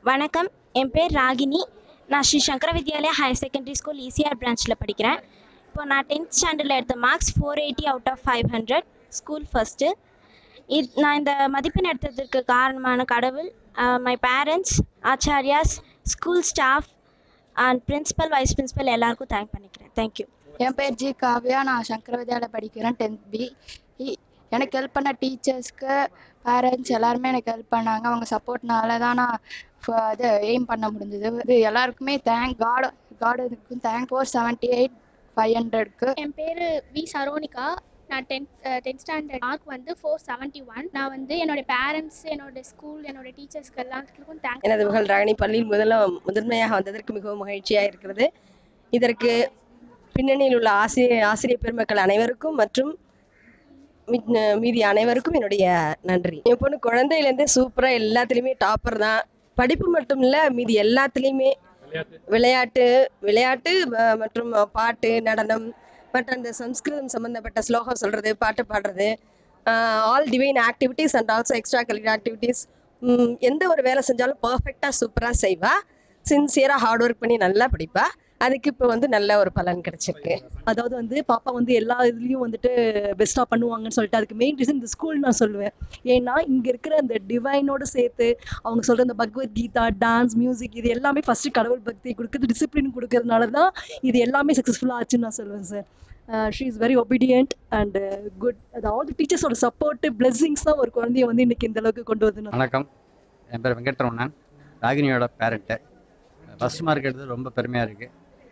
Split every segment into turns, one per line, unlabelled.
வணக்கம் என் பேர் ராகினி நான் Sri Shankara Vidyalaya higher secondary school ECR பிரான்ச்சில் படிக்கிறேன் இப்போ நான் டென்த் ஸ்டாண்டர்டில் எடுத்த marks four eighty out of five hundred school first இது நான் இந்த மதிப்பெண் எடுத்ததுக்கு காரணமான கடவுள் மை பேரண்ட்ஸ் ஆச்சாரியாஸ் school staff and principal vice principal எல்லாருக்கும் தேங்க் பண்ணிக்கிறேன் தேங்க்யூ
என் பேர் ஜி காவ்யா நான் சங்கர வித்யாலயா படிக்கிறேன் டென்த் பி எனக்கு ஹெல்ப் பண்ண டீச்சர்ஸ்க்கு பேரண்ட்ஸ் எல்லாருமே எனக்கு ஹெல்ப் பண்ணாங்க அவங்க சப்போர்ட்னால தான் நான் ஃப- இது எய்ம் பண்ண முடிஞ்சது இது எல்லாருக்குமே தேங்க் காட் காடுக்கும் thank four seventy eight five ஹண்ட்ரட்க்கு
என் பேர் வி சரோனிகா நான் டென்த் டென்த் ஸ்டாண்டர்ட் மார்க் வந்து ஃபோர் செவன்ட்டி ஒன் நான் வந்து என்னோட பேரண்ட்ஸ் என்னோட ஸ்கூல் என்னோட டீச்சர்ஸ்க்கு எல்லாத்துக்கும் தேங்க்ஸ்
எனது மகள் ராகினி பள்ளியில் முதல்ல முதன்மையாக வந்ததற்கு மிகவும் மகிழ்ச்சியாக இருக்கிறது இதற்கு பின்னணியில் உள்ள ஆசிரியர் ஆசிரியர் பெருமக்கள் அனைவருக்கும் மற்றும் மித்- மீதி அனைவருக்கும் என்னுடைய நன்றி என் பொண்ணு குழந்தையிலேருந்தே சூப்பராக எல்லாத்துலேயுமே டாப்பர் தான் படிப்பு மட்டும் இல்லை மீதி எல்லாத்துலேயுமே விளையாட்டு விளையாட்டு ம- மற்றும் பாட்டு நடனம் மற்ற அந்த சம்ஸ்கிருதம் சம்மந்தப்பட்ட ஸ்லோகம் சொல்கிறது பாட்டு பாடுறது all divine activities and also extracurricular activities எந்த ஒரு வேலை செஞ்சாலும் பர்ஃபெக்டாக சூப்பராக செய்வா சின்சியராக ஹார்ட் ஒர்க் பண்ணி நல்லா படிப்பா அதுக்கு இப்போ வந்து நல்ல ஒரு பலன் கிடைச்சிருக்கு
அதாவது வந்து பாப்பா வந்து எல்லா இதுலேயும் வந்துட்டு பெஸ்ட்டாக பண்ணுவாங்கன்னு சொல்லிட்டு அதுக்கு மெயின் ரீசன் இந்த ஸ்கூல் நான் சொல்லுவேன் ஏன்னா இங்கே இருக்கிற அந்த டிவைனோட சேர்த்து அவங்க சொல்கிற அந்த பகவத்கீதா டான்ஸ் மியூசிக் இது எல்லாமே ஃபஸ்ட்டு கடவுள் பக்தி கொடுக்குறது டிசிப்ளின் கொடுக்கறதுனால தான் இது எல்லாமே சக்ஸஸ்ஃபுல்லாக ஆச்சுன்னு நான் சொல்லுவேன் sir she is very obedient and good அது ஆல் தி டீச்சர்ஸோட சப்போர்ட்டு பிளெஸிங்ஸ் தான் ஒரு குழந்தைய வந்து இன்னைக்கு இந்த அளவுக்கு கொண்டு வந்து
வணக்கம் என் பேர் வெங்கட்ரமணன் ராகினியோட பேரண்ட்டு ஃபஸ்ட் மார்க் எடுத்தது ரொம்ப பெருமையாக இருக்குது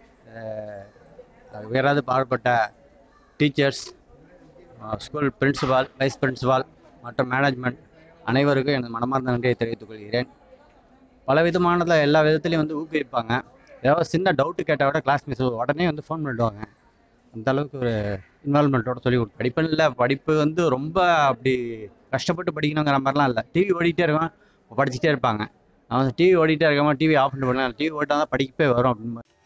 உயராது பாடுபட்ட teachers school principal vice principal மற்றும் மேனேஜ்மெண்ட் அனைவருக்கும் எனது மனமார்ந்த நன்றியை தெரிவித்துக் கொள்கிறேன் பல விதமானதில் எல்லா விதத்துலையும் வந்து ஊக்குவிப்பாங்க ஏதாவது சின்ன டவுட்டு கேட்டால் விட கிளாஸ் மிஸ் உடனே வந்து ஃபோன் பண்ணிடுவாங்க அந்த அளவுக்கு ஒரு இன்வால்மெண்ட்டோட சொல்லி கொடுத்து படிப்புன்னு இல்லை படிப்பு வந்து ரொம்ப அப்படி கஷ்டப்பட்டு படிக்கணுங்கிற மாதிரிலாம் இல்லை டிவி ஓடிட்டே இருக்கும் படிச்சுட்டே இருப்பாங்க அவன் டிவி ஓடிட்டே இருக்காம டிவி ஆஃப் பண்ணி பண்ணலாம் டிவி ஓட்டா தான் படிக்கவே வரும் அப்படின்னு